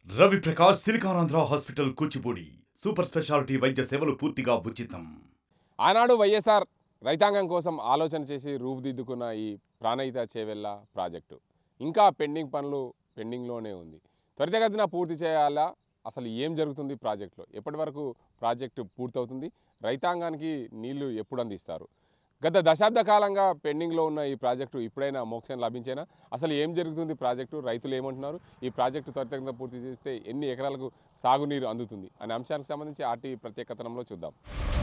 Ravi Prakash SiliconAndhra hospital Kuchipudi super speciality వైద్య సేవలు పూర్తిగా ఉచితం ఆనాడు వైఎస్ఆర్ రైతాంగం కోసం ఆలోచన చేసి రూపుదిద్దుకున్న ఈ ప్రాణహిత చేవెళ్ళ ప్రాజెక్టు ఇంకా పెండింగ్ పనులు పెండింగ్లోనే ఉంది త్వరితగతిన పూర్తి చేయాలా అసలు ఏం జరుగుతుంది ప్రాజెక్టులో ఎప్పటి వరకు ప్రాజెక్టు పూర్తవుతుంది రైతాంగానికి నీళ్లు ఎప్పుడు అందిస్తారు గత దశాబ్ద కాలంగా పెండింగ్లో ఉన్న ఈ ప్రాజెక్టు ఇప్పుడైనా మోక్షం లభించేనా అసలు ఏం జరుగుతుంది ప్రాజెక్టు రైతులు ఏమంటున్నారు ఈ ప్రాజెక్టు త్వరితగతిన పూర్తి చేస్తే ఎన్ని ఎకరాలకు సాగునీరు అందుతుంది అనే అంశానికి సంబంధించి ఆర్టీవీ ప్రత్యేక కథనంలో చూద్దాం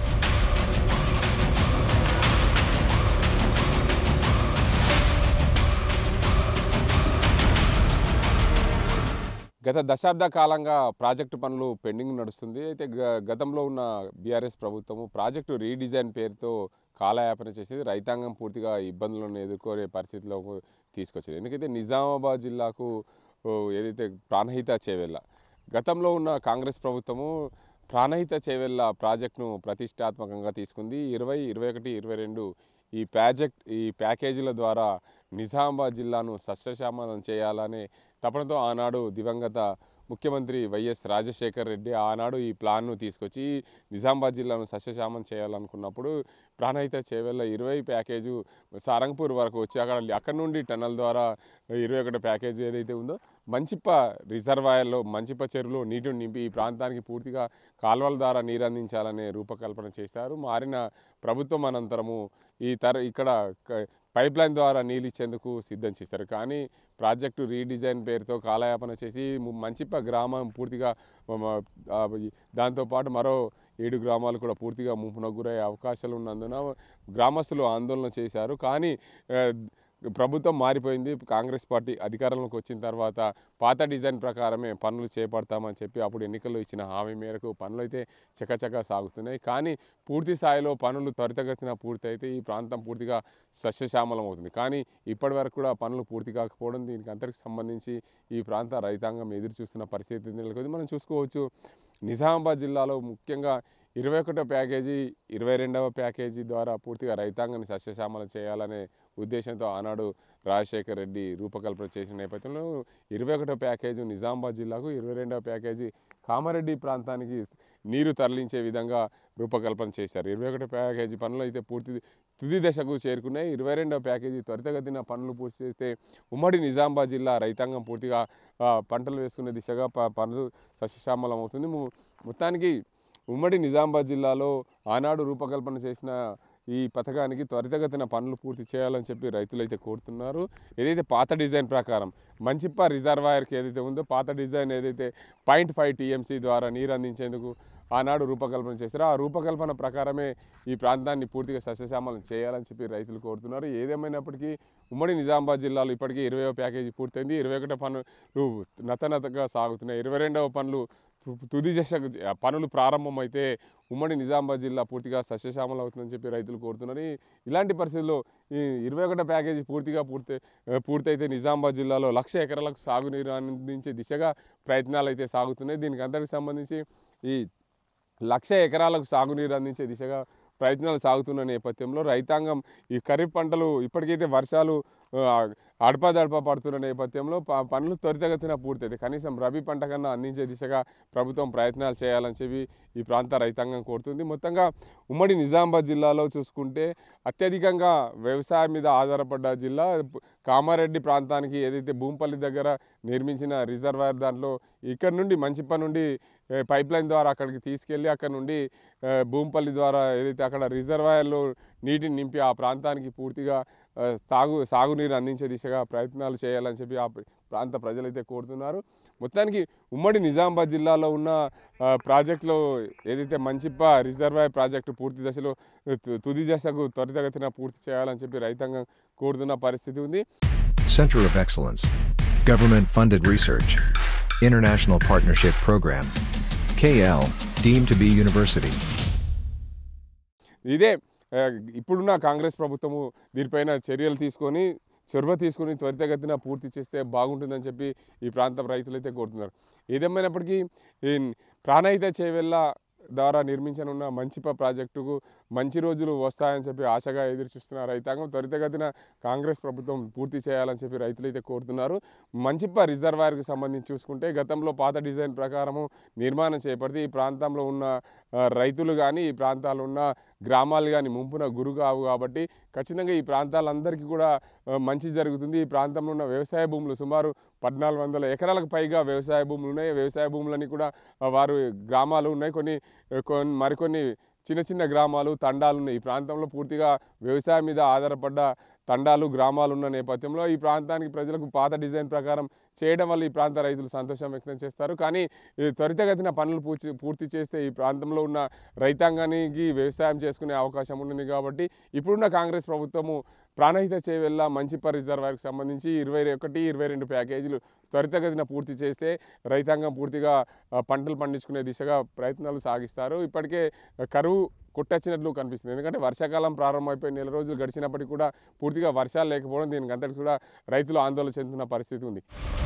గత దశాబ్ద కాలంగా ప్రాజెక్టు పనులు పెండింగ్ నడుస్తుంది అయితే గ- గతంలో ఉన్న బీఆర్ఎస్ ప్రభుత్వము ప్రాజెక్టు రీడిజైన్ పేరుతో కాలయాపన చేసేది రైతాంగం పూర్తిగా ఇబ్బందులను ఎదుర్కొనే పరిస్థితిలోకి తీసుకొచ్చింది ఎందుకైతే నిజామాబాద్ జిల్లాకు ఓ, ఏదైతే ప్రాణహిత చేవెళ్ళ గతంలో ఉన్న కాంగ్రెస్ ప్రభుత్వము ప్రాణహిత చేవెళ్ళ ప్రాజెక్టును ప్రతిష్టాత్మకంగా తీసుకుంది ఇరవై ఇరవై ఒకటి ఇరవై రెండు ఈ ప్రాజెక్ట్ ఈ ప్యాకేజీల ద్వారా నిజామాబాద్ జిల్లాను సస్యశ్యామలం చేయాలనే తపనతో ఆనాడు దివంగత ముఖ్యమంత్రి వైఎస్ రాజశేఖర్ రెడ్డి ఆనాడు ఈ ప్లాన్ను తీసుకొచ్చి నిజామాబాద్ జిల్లాను సస్యశ్యామం చేయాలనుకున్నప్పుడు ప్రాణహిత చేవెళ్ళ ఇరవై ప్యాకేజు సారంగపూర్ వరకు వచ్చి అక్కడ అక్కడ నుండి టన్నల్ ద్వారా ఇరవై ఒకటి ప్యాకేజ్ ఏదైతే ఉందో మంచిప్ప రిజర్వాయర్లో మంచిప్ప చెరువులో నీటిని నింపి ఈ ప్రాంతానికి పూర్తిగా కాల్వల ద్వారా నీరు అందించాలనే రూపకల్పన చేశారు మారిన ప్రభుత్వం అనంతరము ఈ తర ఇక్కడ క- పైప్ లైన్ ద్వారా నీళ్ళు ఇచ్చేందుకు సిద్ధం చేస్తారు కానీ ప్రాజెక్టు రీడిజైన్ పేరుతో కాలయాపన చేసి ము- మంచిప్ప గ్రామం పూర్తిగా మ- ఆ, ఈ- దాంతోపాటు మరో ఏడు గ్రామాలు కూడా పూర్తిగా ముంపునకు గురయ్యే అవకాశాలు ఉన్నందున గ్రామస్తులు ఆందోళన చేశారు కానీ ఆ, ప్రభుత్వం మారిపోయింది కాంగ్రెస్ పార్టీ అధికారంలోకి వచ్చిన తర్వాత పాత డిజైన్ ప్రకారమే పనులు చేపడతామని చెప్పి అప్పుడు ఎన్నికల్లో ఇచ్చిన హామీ మేరకు పనులు అయితే చకచకా సాగుతున్నాయి కానీ పూర్తి స్థాయిలో పనులు త్వరితగతిన పూర్తయితే ఈ ప్రాంతం పూర్తిగా సస్యశ్యామలం అవుతుంది కానీ ఇప్పటి వరకు కూడా పనులు పూర్తి కాకపోవడం దీనికి అంతటికి సంబంధించి ఈ ప్రాంత రైతాంగం ఎదురు చూస్తున్న పరిస్థితి నెలకొంది మనం చూసుకోవచ్చు నిజామాబాద్ జిల్లాలో ముఖ్యంగా ఇరవై ఒకటో ప్యాకేజీ ఇరవై రెండవ ప్యాకేజీ ద్వారా పూర్తిగా రైతాంగాన్ని సస్యశ్యామలం చేయాలనే ఉద్దేశంతో ఆనాడు రాజశేఖర్ రెడ్డి రూపకల్పన చేసిన నేపథ్యంలో ఇరవై ఒకటో ప్యాకేజీ నిజామాబాద్ జిల్లాకు ఇరవై రెండవ ప్యాకేజీ కామారెడ్డి ప్రాంతానికి నీరు తరలించే విధంగా రూపకల్పన చేశారు ఇరవై ఒకటో ప్యాకేజీ పనులు అయితే పూర్తి తుది దశకు చేరుకున్నాయి ఇరవై రెండవ ప్యాకేజీ త్వరితగతిన పనులు పూర్తి చేస్తే ఉమ్మడి నిజామాబాద్ జిల్లా రైతాంగం పూర్తిగా ఆ, పంటలు వేసుకునే దిశగా ప- పనులు సస్యశ్యామలం అవుతుంది ము- మొత్తానికి ఉమ్మడి నిజామాబాద్ జిల్లాలో ఆనాడు రూపకల్పన చేసిన ఈ పథకానికి త్వరితగతిన పనులు పూర్తి చేయాలని చెప్పి రైతులు అయితే కోరుతున్నారు ఏదైతే పాత డిజైన్ ప్రకారం మంచిప్ప రిజర్వాయర్కి ఏదైతే ఉందో పాత డిజైన్ ఏదైతే పాయింట్ ఫైవ్ టీఎంసీ ద్వారా నీరు అందించేందుకు ఆనాడు రూపకల్పన చేశారో ఆ రూపకల్పన ప్రకారమే ఈ ప్రాంతాన్ని పూర్తిగా సస్యశ్యామలం చేయాలని చెప్పి రైతులు కోరుతున్నారు ఏదేమైనప్పటికీ ఉమ్మడి నిజామాబాద్ జిల్లాలో ఇప్పటికీ ఇరవై ప్యాకేజీ పూర్తయింది ఇరవై ఒకటో పనులు నతనతగా సాగుతున్నాయి ఇరవై రెండవ పనులు తు- తుది దశ పనులు ప్రారంభమైతే ఉమ్మడి నిజామాబాద్ జిల్లా పూర్తిగా సస్యశ్యామలం అవుతుందని చెప్పి రైతులు కోరుతున్నారు ఈ- ఇలాంటి పరిస్థితుల్లో ఈ ఇరవై ఒకటో ప్యాకేజీ పూర్తిగా పూర్తి ఆ, పూర్తయితే నిజామాబాద్ జిల్లాలో లక్ష ఎకరాలకు సాగునీరు అందించే దిశగా ప్రయత్నాలు అయితే సాగుతున్నాయి దీనికి అందరికి సంబంధించి ఈ లక్ష ఎకరాలకు సాగునీరు అందించే దిశగా ప్రయత్నాలు సాగుతున్న నేపథ్యంలో రైతాంగం ఈ ఖరీఫ్ పంటలు ఇప్పటికైతే వర్షాలు ఆ, అడపాదడపా పడుతున్న నేపథ్యంలో ప- పనులు త్వరితగతిన పూర్తయితే కనీసం రబీ పంట కన్నా అందించే దిశగా ప్రభుత్వం ప్రయత్నాలు చేయాలని చెప్పి ఈ ప్రాంత రైతాంగం కోరుతుంది మొత్తంగా ఉమ్మడి నిజామాబాద్ జిల్లాలో చూసుకుంటే అత్యధికంగా వ్యవసాయం మీద ఆధారపడ్డ జిల్లా కామారెడ్డి ప్రాంతానికి ఏదైతే భూంపల్లి దగ్గర నిర్మించిన రిజర్వాయర్ దాంట్లో ఇక్కడ నుండి మంచిప్ప నుండి ఏ, పైప్ లైన్ ద్వారా అక్కడికి తీసుకెళ్ళి అక్కడ నుండి ఏ, భూంపల్లి ద్వారా ఏదైతే అక్కడ రిజర్వాయర్లో నీటిని నింపి ఆ ప్రాంతానికి పూర్తిగా ఆ, సాగు సాగునీరు అందించే దిశగా ప్రయత్నాలు చేయాలని చెప్పి ఆ ప్రాంత ప్రజలైతే కోరుతున్నారు మొత్తానికి ఉమ్మడి నిజామాబాద్ జిల్లాలో ఉన్న ఆ, ప్రాజెక్టులో ఏదైతే మంచిప్ప రిజర్వాయర్ ప్రాజెక్టు పూర్తి దశలో తు- తుది దశకు త్వరితగతిన పూర్తి చేయాలని చెప్పి రైతాంగం కోరుతున్న పరిస్థితి ఉంది Center of Excellence. Government funded research. International Partnership Program. KL, deemed to be university. ఇదే ఆ, ఇప్పుడున్న కాంగ్రెస్ ప్రభుత్వము దీనిపైన చర్యలు తీసుకొని చొరవ తీసుకొని త్వరితగతిన పూర్తి చేస్తే బాగుంటుందని చెప్పి ఈ ప్రాంత రైతులైతే కోరుతున్నారు ఏదేమైనప్పటికీ ఈ ప్రాణహిత చేవెళ్ళ ద్వారా నిర్మించనున్న మంచిప ప్రాజెక్టుకు మంచి రోజులు వస్తాయని చెప్పి ఆశగా ఎదురు చూస్తున్న రైతాంగం త్వరితగతిన కాంగ్రెస్ ప్రభుత్వం పూర్తి చేయాలని చెప్పి రైతులు అయితే కోరుతున్నారు మంచిప్ప రిజర్వాయర్కి సంబంధించి చూసుకుంటే గతంలో పాత డిజైన్ ప్రకారము నిర్మాణం చేపడితే ఈ ప్రాంతంలో ఉన్న ఆ, రైతులు కానీ ఈ ప్రాంతాల్లో ఉన్న గ్రామాలు కానీ ముంపున గురి కావు కాబట్టి ఖచ్చితంగా ఈ ప్రాంతాలందరికీ కూడా ఆ, మంచి జరుగుతుంది ఈ ప్రాంతంలో ఉన్న వ్యవసాయ భూములు సుమారు పద్నాలుగు వందల ఎకరాలకు పైగా వ్యవసాయ భూములు ఉన్నాయి వ్యవసాయ భూములని కూడా ఆ, వారు గ్రామాలు ఉన్నాయి కొన్ని కొన్ని మరికొన్ని చిన్న చిన్న గ్రామాలు తండాలు ఉన్నాయి ఈ ప్రాంతంలో పూర్తిగా వ్యవసాయం మీద ఆధారపడ్డ తండాలు గ్రామాలు ఉన్న నేపథ్యంలో ఈ ప్రాంతానికి ప్రజలకు పాత డిజైన్ ప్రకారం చేయడం వల్ల ఈ ప్రాంత రైతులు సంతోషం వ్యక్తం చేస్తారు కానీ ఈ త్వరితగతిన పనులు పూర్తి పూర్తి చేస్తే ఈ ప్రాంతంలో ఉన్న రైతాంగానికి వ్యవసాయం చేసుకునే అవకాశం ఉంటుంది కాబట్టి ఇప్పుడున్న కాంగ్రెస్ ప్రభుత్వము ప్రాణహిత చేవెళ్ళ మంచిప రిజర్వాయర్కి సంబంధించి ఇరవై ఒకటి ఇరవై రెండు ప్యాకేజీలు త్వరితగతిన పూర్తి చేస్తే రైతాంగం పూర్తిగా ఆ, పంటలు పండించుకునే దిశగా ప్రయత్నాలు సాగిస్తారు ఇప్పటికే కరువు కొట్టొచ్చినట్లు కనిపిస్తుంది ఎందుకంటే వర్షాకాలం ప్రారంభమైపోయి నెల రోజులు గడిచినప్పటికీ కూడా పూర్తిగా వర్షాలు లేకపోవడం దీనికి అంతటి కూడా రైతులు ఆందోళన చెందుతున్న పరిస్థితి ఉంది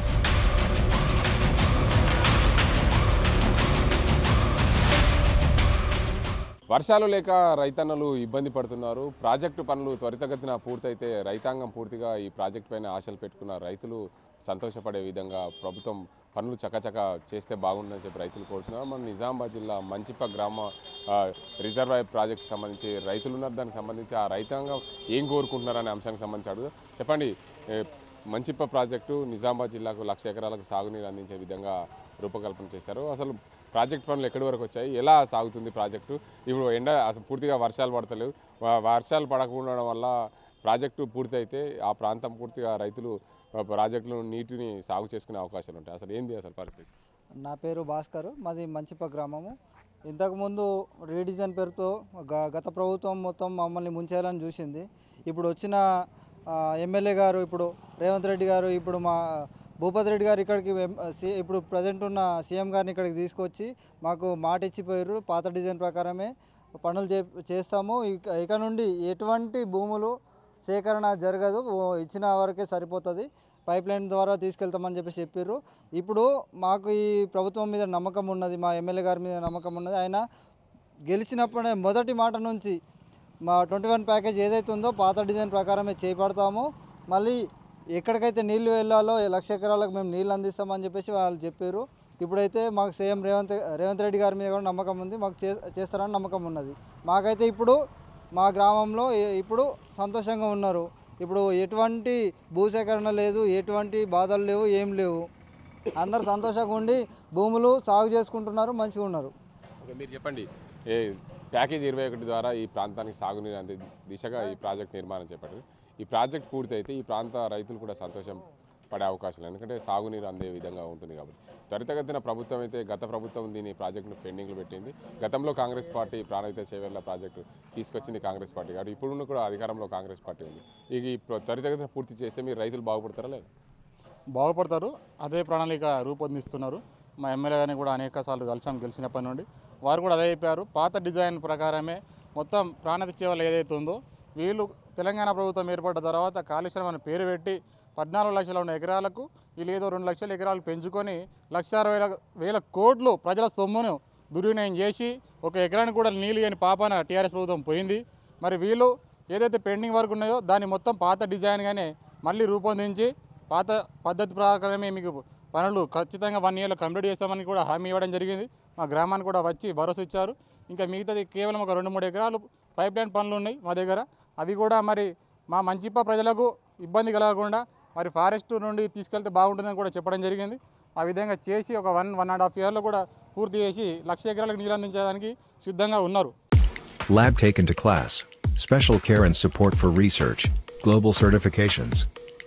వర్షాలు లేక రైతన్నలు ఇబ్బంది పడుతున్నారు ప్రాజెక్టు పనులు త్వరితగతిన పూర్తయితే రైతాంగం పూర్తిగా ఈ ప్రాజెక్టు పైన ఆశలు పెట్టుకున్న రైతులు సంతోషపడే విధంగా ప్రభుత్వం పనులు చకచక చేస్తే బాగుంటుందని చెప్పి రైతులు కోరుతున్నారు మన నిజామాబాద్ జిల్లా మంచిప గ్రామ ఆ, రిజర్వాయర్ ప్రాజెక్టు సంబంధించి రైతులు ఉన్నారు దానికి సంబంధించి ఆ రైతాంగం ఏం కోరుకుంటున్నారనే అంశానికి సంబంధించి అడుగు చెప్పండి ఏ, మంచిప్ప ప్రాజెక్టు నిజామాబాద్ జిల్లాకు లక్ష ఎకరాలకు సాగునీరు అందించే విధంగా రూపకల్పన చేశారు అసలు ప్రాజెక్ట్ పనులు ఎక్కడి వరకు వచ్చాయి ఎలా సాగుతుంది ప్రాజెక్టు ఇప్పుడు ఎండ అసలు పూర్తిగా వర్షాలు పడతలేవు వ- వర్షాలు పడకపోవడం వల్ల ప్రాజెక్టు పూర్తయితే ఆ ప్రాంతం పూర్తిగా రైతులు ఆ, ప్రాజెక్టులో నీటిని సాగు చేసుకునే అవకాశాలు ఉంటాయి అసలు ఏంది అసలు పరిస్థితి నా పేరు భాస్కర్ మాది మంచిప గ్రామము ఇంతకుముందు రీడిజైన్ పేరుతో గ- గత ప్రభుత్వం మొత్తం మమ్మల్ని ముంచేయాలని చూసింది ఇప్పుడు వచ్చిన ఆ, ఎమ్మెల్యే గారు ఇప్పుడు రేవంత్ రెడ్డి గారు ఇప్పుడు మా భూపతి రెడ్డి గారు ఇక్కడికి ఎం- సి- ఇప్పుడు ప్రజెంట్ ఉన్న సీఎం గారిని ఇక్కడికి తీసుకొచ్చి మాకు మాట ఇచ్చిపోయారు పాత డిజైన్ ప్రకారమే పనులు చే చేస్తాము ఇక ఇక నుండి ఎటువంటి భూములు సేకరణ జరగదు ఓ ఇచ్చిన వరకే సరిపోతుంది పైప్ లైన్ ద్వారా తీసుకెళ్తామని చెప్పేసి చెప్పారు ఇప్పుడు మాకు ఈ ప్రభుత్వం మీద నమ్మకం ఉన్నది మా ఎమ్మెల్యే గారి మీద నమ్మకం ఉన్నది ఆయన గెలిచినప్పుడే మొదటి మాట నుంచి మా ట్వంటీ వన్ ప్యాకేజ్ ఏదైతే ఉందో పాత డిజైన్ ప్రకారమే చేపడతాము మళ్ళీ ఎక్కడికైతే నీళ్లు వెళ్ళాలో ఈ లక్ష ఎకరాలకు మేము నీళ్ళు అందిస్తామని చెప్పేసి వాళ్ళు చెప్పారు ఇప్పుడైతే మాకు సీఎం రేవంత్ రేవంత్ రెడ్డి గారి మీద కూడా నమ్మకం ఉంది మాకు చే చేస్తారని నమ్మకం ఉన్నది మాకైతే ఇప్పుడు మా గ్రామంలో ఏ- ఇప్పుడు సంతోషంగా ఉన్నారు ఇప్పుడు ఎటువంటి భూసేకరణ లేదు ఎటువంటి బాధలు లేవు ఏం లేవు అందరు సంతోషంగా ఉండి భూములు సాగు చేసుకుంటున్నారు మంచిగా ఉన్నారు ఓకే, మీరు చెప్పండి ఏ ప్యాకేజ్ ఇరవై ఒకటి ద్వారా ఈ ప్రాంతానికి సాగునీరు అందే దిశగా ఈ ప్రాజెక్ట్ నిర్మాణం చేపట్టారు ఈ ప్రాజెక్ట్ పూర్తయితే ఈ ప్రాంత రైతులు కూడా సంతోషం పడే అవకాశం లేదు ఎందుకంటే సాగునీరు అందే విధంగా ఉంటుంది కాబట్టి త్వరితగతిన ప్రభుత్వం అయితే గత ప్రభుత్వం దీని ప్రాజెక్టును పెండింగ్లో పెట్టింది గతంలో కాంగ్రెస్ పార్టీ ప్రాణహిత చేవేళ్ల ప్రాజెక్టు తీసుకొచ్చింది కాంగ్రెస్ పార్టీ కాబట్టి ఇప్పుడున్న కూడా అధికారంలో కాంగ్రెస్ పార్టీ ఉంది ఇక ఈ ప్ర- త్వరితగతిన పూర్తి చేస్తే మీరు రైతులు బాగుపడతారా లేదు బాగుపడతారు అదే ప్రణాళిక రూపొందిస్తున్నారు మా ఎమ్మెల్యే గారిని కూడా అనేక సార్లు కలిసాం గెలిచినప్పటి నుండి వారు కూడా అదే చెప్పారు పాత డిజైన్ ప్రకారమే మొత్తం ప్రాణత సేవలు ఏదైతే ఉందో వీళ్ళు తెలంగాణ ప్రభుత్వం ఏర్పడ్డ తర్వాత కాళేశ్వరం అని పేరు పెట్టి పద్నాలుగు లక్షల ఉన్న ఎకరాలకు వీళ్ళు ఏదో రెండు లక్షల ఎకరాలు పెంచుకొని లక్ష అరవై వేల వేల కోట్లు ప్రజల సొమ్మును దుర్వినియోగం చేసి ఒక ఎకరానికి కూడా నీళ్ళు లేని పాపాన టీఆర్ఎస్ ప్రభుత్వం పోయింది మరి వీళ్ళు ఏదైతే పెండింగ్ వర్క్ ఉన్నాయో దాన్ని మొత్తం పాత డిజైన్గానే మళ్ళీ రూపొందించి పాత పద్ధతి ప్రకారమే మీకు పనులు ఖచ్చితంగా వన్ ఇయర్లో కంప్లీట్ చేస్తామని కూడా హామీ ఇవ్వడం జరిగింది మా గ్రామానికి కూడా వచ్చి భరోసా ఇచ్చారు ఇంకా మిగతాది కేవలం ఒక రెండు మూడు ఎకరాలు పైప్ లైన్ పనులు ఉన్నాయి మా దగ్గర అవి కూడా మరి మా మంచిప్ప ప్రజలకు ఇబ్బంది కలగకుండా మరి ఫారెస్ట్ నుండి తీసుకెళ్తే బాగుంటుందని కూడా చెప్పడం జరిగింది ఆ విధంగా చేసి ఒక వన్ వన్ అండ్ హాఫ్ ఇయర్లో కూడా పూర్తి చేసి లక్ష ఎకరాలకు నీళ్ళు అందించడానికి సిద్ధంగా ఉన్నారు Lab taken to class. Special care and support for research. Global certifications.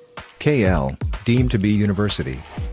KL, deemed to be university.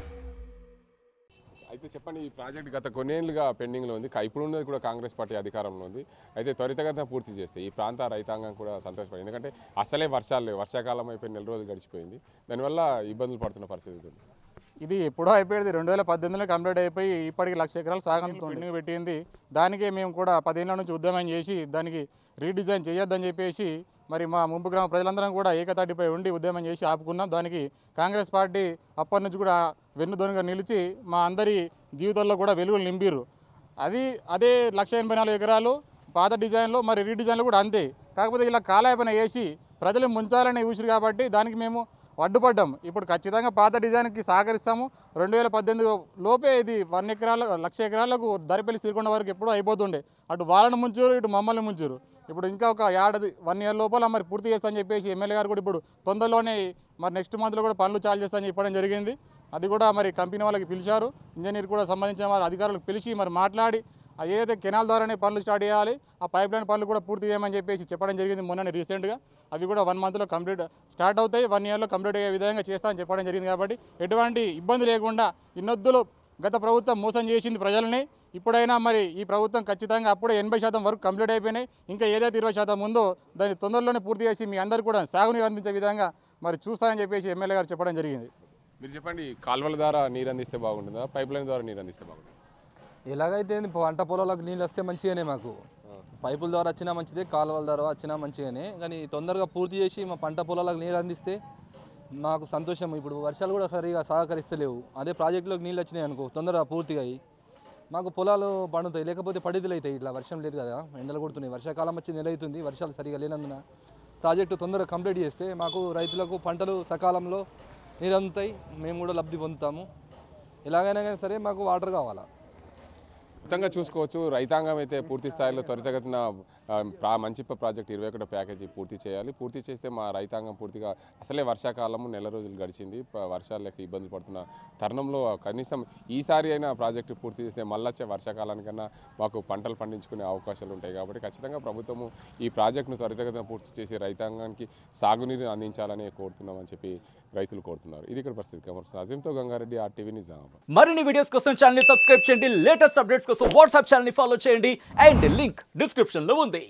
అయితే చెప్పండి ఈ ప్రాజెక్ట్ గత కొన్నేళ్లుగా పెండింగ్లో ఉంది కా- ఇప్పుడు ఉన్నది కూడా కాంగ్రెస్ పార్టీ అధికారంలో ఉంది అయితే త్వరితగతిన పూర్తి చేస్తే ఈ ప్రాంత రైతాంగం కూడా సంతోషపడింది ఎందుకంటే అసలే వర్షాలు లేవు వర్షాకాలం అయిపోయి నెల రోజులు గడిచిపోయింది దానివల్ల ఇబ్బందులు పడుతున్న పరిస్థితి ఉంది ఇది ఎప్పుడో అయిపోయేది రెండు వేల పద్దెనిమిదిలో కంప్లీట్ అయిపోయి ఇప్పటికి లక్ష ఎకరాలు సాగంతో పెండింగ్ పెట్టింది దానికే మేము కూడా పదేళ్ళ నుంచి ఉద్యమం చేసి దానికి రీడిజైన్ చేయొద్దని చెప్పేసి మరి మా ముంపు గ్రామ ప్రజలందరం కూడా ఏకతాటిపై ఉండి ఉద్యమం చేసి ఆపుకున్నాం దానికి కాంగ్రెస్ పార్టీ అప్పటి నుంచి కూడా వెన్నుదొనుగా నిలిచి మా అందరి జీవితాల్లో కూడా వెలుగులు నింపిరు అది అదే లక్ష ఎనభై నాలుగు ఎకరాలు పాత డిజైన్లో మరి రీడిజైన్లో కూడా అంతే కాకపోతే ఇలా కాలాయపన వేసి ప్రజలు ముంచాలని ఊసిరు కాబట్టి దానికి మేము అడ్డుపడ్డాం ఇప్పుడు ఖచ్చితంగా పాత డిజైన్కి సహకరిస్తాము రెండు వేల పద్దెనిమిది లోపే ఇది వన్ ఎకరాల లక్ష ఎకరాలకు దరిపల్లి సిరికొండ వరకు ఎప్పుడూ అయిపోతుండే అటు వాళ్ళని ముంచారు ఇటు మమ్మల్ని ముంచారు ఇప్పుడు ఇంకా ఒక ఏడాది వన్ ఇయర్ లోపల మరి పూర్తి చేస్తామని చెప్పేసి ఎమ్మెల్యే గారు కూడా ఇప్పుడు తొందరలోనే మరి నెక్స్ట్ మంత్లో కూడా పనులు చాలు చేస్తామని చెప్పడం జరిగింది అది కూడా మరి కంపెనీ వాళ్ళకి పిలిచారు ఇంజనీర్ కూడా సంబంధించిన వారు అధికారులకు పిలిచి మరి మాట్లాడి అది ఏదైతే కెనాల్ ద్వారానే పనులు స్టార్ట్ చేయాలి ఆ పైప్ లైన్ పనులు కూడా పూర్తి చేయమని చెప్పేసి చెప్పడం జరిగింది మొన్న రీసెంట్గా అవి కూడా వన్ మంత్లో కంప్లీట్ స్టార్ట్ అవుతాయి వన్ ఇయర్లో కంప్లీట్ అయ్యే విధంగా చేస్తామని చెప్పడం జరిగింది కాబట్టి ఎటువంటి ఇబ్బంది లేకుండా ఇన్నొద్దులు గత ప్రభుత్వం మోసం చేసింది ప్రజల్ని ఇప్పుడైనా మరి ఈ ప్రభుత్వం ఖచ్చితంగా అప్పుడే ఎనభై శాతం వరకు కంప్లీట్ అయిపోయినాయి ఇంకా ఏదైతే ఇరవై శాతం ఉందో దాన్ని తొందరలోనే పూర్తి చేసి మీ అందరు కూడా సాగునీరు అందించే విధంగా మరి చూస్తామని చెప్పేసి ఎమ్మెల్యే గారు చెప్పడం జరిగింది మీరు చెప్పండి కాలువల ద్వారా నీరు అందిస్తే బాగుంటుందా పైప్ లైన్ ద్వారా నీరు అందిస్తే బాగుంటుందా ఎలాగైతే ఏంది, పంట పొలాలకు నీళ్ళు వస్తే మంచిగానే మాకు పైపుల ద్వారా వచ్చినా మంచిదే కాలువల ద్వారా వచ్చినా మంచిగానే కానీ తొందరగా పూర్తి చేసి మా పంట పొలాలకు నీళ్ళు అందిస్తే మాకు సంతోషం ఇప్పుడు వర్షాలు కూడా సరిగా సహకరిస్తలేవు అదే ప్రాజెక్టులోకి నీళ్ళు వచ్చినాయి అనుకో తొందరగా పూర్తిగా అయ్యి మాకు పొలాలు పండుతాయి లేకపోతే పడిదలు అవుతాయి ఇట్లా వర్షం లేదు కదా ఎండలు కొడుతున్నాయి వర్షాకాలం వచ్చి నెల అవుతుంది వర్షాలు సరిగా లేనందున ప్రాజెక్టు తొందరగా కంప్లీట్ చేస్తే మాకు రైతులకు పంటలు సకాలంలో నీరు అందుతాయి మేము కూడా లబ్ధి పొందుతాము ఎలాగైనా కానీ సరే మాకు వాటర్ కావాలా మొత్తంగా చూసుకోవచ్చు రైతాంగం అయితే పూర్తి స్థాయిలో త్వరితగతిన ఆ, ప్రా మంచిప్ప ప్రాజెక్ట్ ఇరవై ఒకటో ప్యాకేజీ పూర్తి చేయాలి పూర్తి చేస్తే మా రైతాంగం పూర్తిగా అసలే వర్షాకాలము నెల రోజులు గడిచింది ప- వర్షాలు లేక ఇబ్బందులు పడుతున్న తరుణంలో కనీసం ఈసారి అయినా ప్రాజెక్టు పూర్తి చేస్తే మళ్ళొచ్చే వర్షాకాలానికన్నా మాకు పంటలు పండించుకునే అవకాశాలు ఉంటాయి కాబట్టి ఖచ్చితంగా ప్రభుత్వము ఈ ప్రాజెక్టును త్వరితగతిన పూర్తి చేసి రైతాంగానికి సాగునీరు అందించాలని కోరుతున్నామని చెప్పి రైతులు కోరుతున్నారు ఇది ఇక్కడ పరిస్థితి కమర్ అజీంతో గంగారెడ్డి ఆర్టీవీ నిజామాబాద్ మరిన్ని వీడియోస్ కోసం ఛానల్ ని సబ్స్క్రైబ్ చేయండి లేటెస్ట్ అప్డేట్స్ కోసం వాట్సాప్ ఛానల్ ని ఫాలో చేయండి అండ్ లింక్ డిస్క్రిప్షన్ లో ఉంది